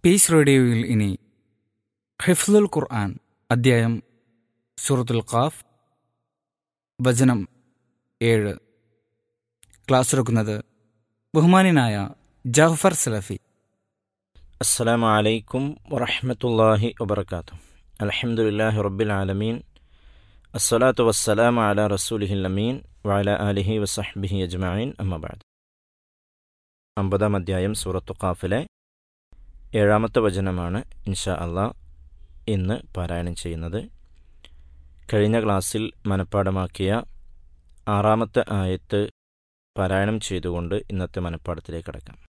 piece റേഡിയോയിൽ ഇനി ഹിഫ്ലുൽ ഖുർആൻ അദ്ധ്യായം സൂറത്തുൽ ഖാഫ് വചനം ഏഴ് ക്ലാസ് എടുക്കുന്നത് ബഹുമാനായ ജാഫർ സലഫി അസ്സലാമു അലൈക്കും വറഹ്മത്തുള്ളാഹി വബർക്കാത്തു അൽഹംദുലില്ലാഹി റബ്ബിൽ ആലമീൻ അസ്സലാത്തു വസ്സലാമു അലാ റസൂലിഹിൽ അമീൻ വഅല ആലിഹി വസഹ്ബിഹി അജ്മഈൻ അമ്മബാദ് അമ്പതാം അധ്യായം സൂറത്തു ഖാഫിലെ ഏഴാമത്തെ വചനമാണ് ഇൻഷാ അള്ളാ ഇന്ന് പാരായണം ചെയ്യുന്നത് കഴിഞ്ഞ ക്ലാസ്സിൽ മനഃപ്പാടമാക്കിയ ആറാമത്തെ ആയത്ത് പാരായണം ചെയ്തുകൊണ്ട് ഇന്നത്തെ മനഃപ്പാടത്തിലേക്ക് കടക്കാം